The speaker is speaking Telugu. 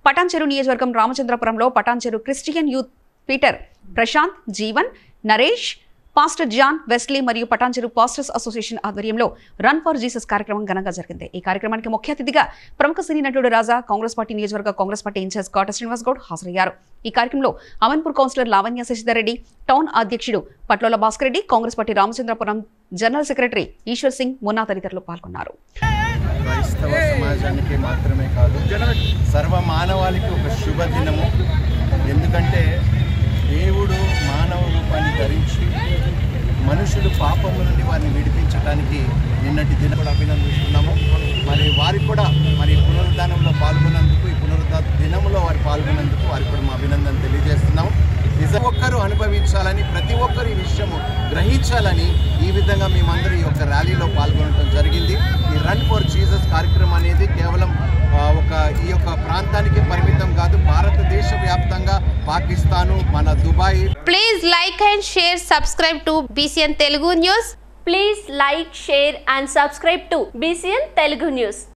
పటాన్చెరు నియోజకవర్గం రామచంద్రపురంలో Patancheru Christian youth Peter Prashanth Jeevan Naresh pastor John Wesley మరియు పటాన్చెరు పాస్టర్స్ అసోసియేషన్ ఆధ్వర్యంలో రన్ ఫర్ జీసస్ కార్యక్రమం ఘనంగా జరిగింది ఈ కార్యక్రమానికి ముఖ్య అతిథిగా ప్రముఖ సినీ నటుడు రాజా కాంగ్రెస్ పార్టీ నియోజకవర్గ కాంగ్రెస్ పార్టీ ఇన్ఛార్జ్ కోట శ్రీనివాస్ గౌడ్ హాజరయ్యారు ఈ కార్యక్రమంలో అమన్పూర్ కౌన్సిలర్ లావణ్య శశిధర్ రెడ్డి టౌన్ అధ్యక్షుడు Patlola Bhaskar Reddy Congress party Ramachandrapuram general secretary Eshwar Singh Munna తదితరులు పాల్గొన్నారు క్రైస్తవ సమాజానికి మాత్రమే కాదు సర్వ మానవాళికి ఒక శుభ దినము ఎందుకంటే దేవుడు మానవ రూపాన్ని ధరించి మనుషులు పాపము నుండి వారిని విడిపించడానికి నిన్నటి దినం కూడా అభినందిస్తున్నాము మరి వారికి కూడా మరి పునరుద్ధానంలో పాల్గొన్నందుకు ఈ పునరుద్ధ దినంలో వారు పాల్గొన్నందుకు వారికి కూడా మా అభినందన తెలియజేస్తున్నాం నిజ ఒక్కరు అనుభవించాలని ప్రతి ఒక్కరు ఈ విషయము గ్రహించాలని ఈ విధంగా మేమందరూ ఈ యొక్క ర్యాలీలో పాల్గొనడం జరిగింది ఈ రన్ ఫర్ జీసస్ కార్యక్రమం అనేది కేవలం ఆ, ఒక ఈ యొక్క ప్రాంతానికి పరిమితం కాదు భారతదేశ వ్యాప్తంగా పాకిస్తాను మన Dubai Please like and share, subscribe to BCN Telugu News. Please like, share and subscribe to BCN Telugu News.